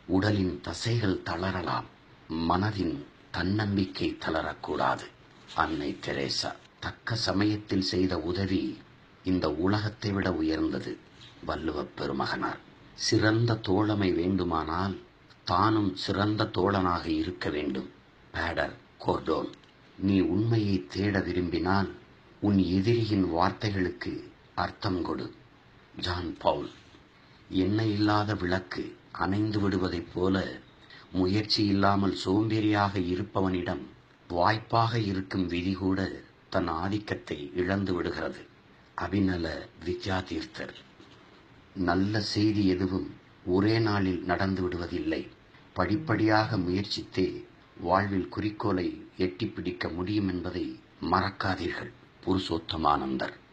உடலின் தசைகள் தளரலாம் மனதின் தன்னம்பிக்கை தளரக்கூடாது அன்னை தெரேசா தக்க சமயத்தில் செய்த உதவி இந்த உலகத்தை விட உயர்ந்தது வள்ளுவப் பெருமகனார் சிறந்த தோழமை வேண்டுமானால் தானும் சிறந்த தோழனாக இருக்க வேண்டும் பேடர் கோர்டோன் நீ உண்மையை தேட விரும்பினால் உன் எதிரியின் வார்த்தைகளுக்கு அர்த்தம் கொடு ஜான் பவுல் எண்ணெய் இல்லாத விளக்கு அணைந்து விடுவதைப் போல முயற்சி இல்லாமல் சோம்பேறியாக இருப்பவனிடம் வாய்ப்பாக இருக்கும் விதி கூட தன் ஆதிக்கத்தை இழந்து விடுகிறது அபிநல வித்யாதீர்த்தர் நல்ல செய்தி எதுவும் ஒரே நாளில் நடந்து விடுவதில்லை படிப்படியாக முயற்சித்தே வாழ்வில் குறிக்கோளை எட்டிப் பிடிக்க முடியும் என்பதை மறக்காதீர்கள் புருஷோத்தமானந்தர்